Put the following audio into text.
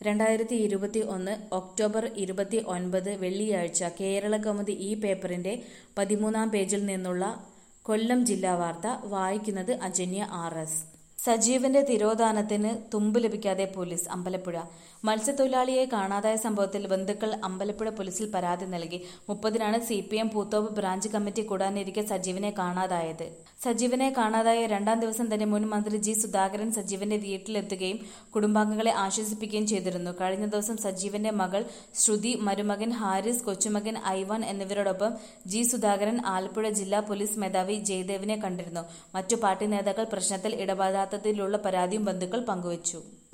രണ്ടായിരത്തി ഇരുപത്തി ഒന്ന് ഒക്ടോബർ ഇരുപത്തി ഒൻപത് വെള്ളിയാഴ്ച കേരള കൗമുദി ഈ പേപ്പറിന്റെ പതിമൂന്നാം പേജിൽ നിന്നുള്ള കൊല്ലം ജില്ലാ വാർത്ത വായിക്കുന്നത് അജന്യ ആർ എസ് സജീവന്റെ തിരോധാനത്തിന് തുമ്പ് ലഭിക്കാതെ പോലീസ് അമ്പലപ്പുഴ മത്സ്യത്തൊഴിലാളിയെ കാണാതായ സംഭവത്തിൽ ബന്ധുക്കൾ അമ്പലപ്പുഴ പോലീസിൽ പരാതി നൽകി മുപ്പതിനാണ് C P M Poothoppu branch committee കൂടാനിരിക്കെ സജീവനെ കാണാതായത് സജീവനെ കാണാതായ രണ്ടാം ദിവസം തന്നെ മുൻ മന്ത്രി ജി സുധാകരൻ സജീവന്റെ വീട്ടിലെത്തുകയും കുടുംബാംഗങ്ങളെ ആശ്വസിപ്പിക്കുകയും ചെയ്തിരുന്നു കഴിഞ്ഞ ദിവസം സജീവന്റെ മകൾ ശ്രുതി മരുമകൻ ഹാരിസ് കൊച്ചുമകൻ ഐവാൻ എന്നിവരോടൊപ്പം ജി സുധാകരൻ ആലപ്പുഴ ജില്ലാ പോലീസ് മേധാവി ജയദേവിനെ കണ്ടിരുന്നു മറ്റു പാർട്ടി നേതാക്കൾ പ്രശ്നത്തിൽ ഇടപെടാത്തതിലുള്ള പരാതിയും ബന്ധുക്കൾ പങ്കുവച്ചു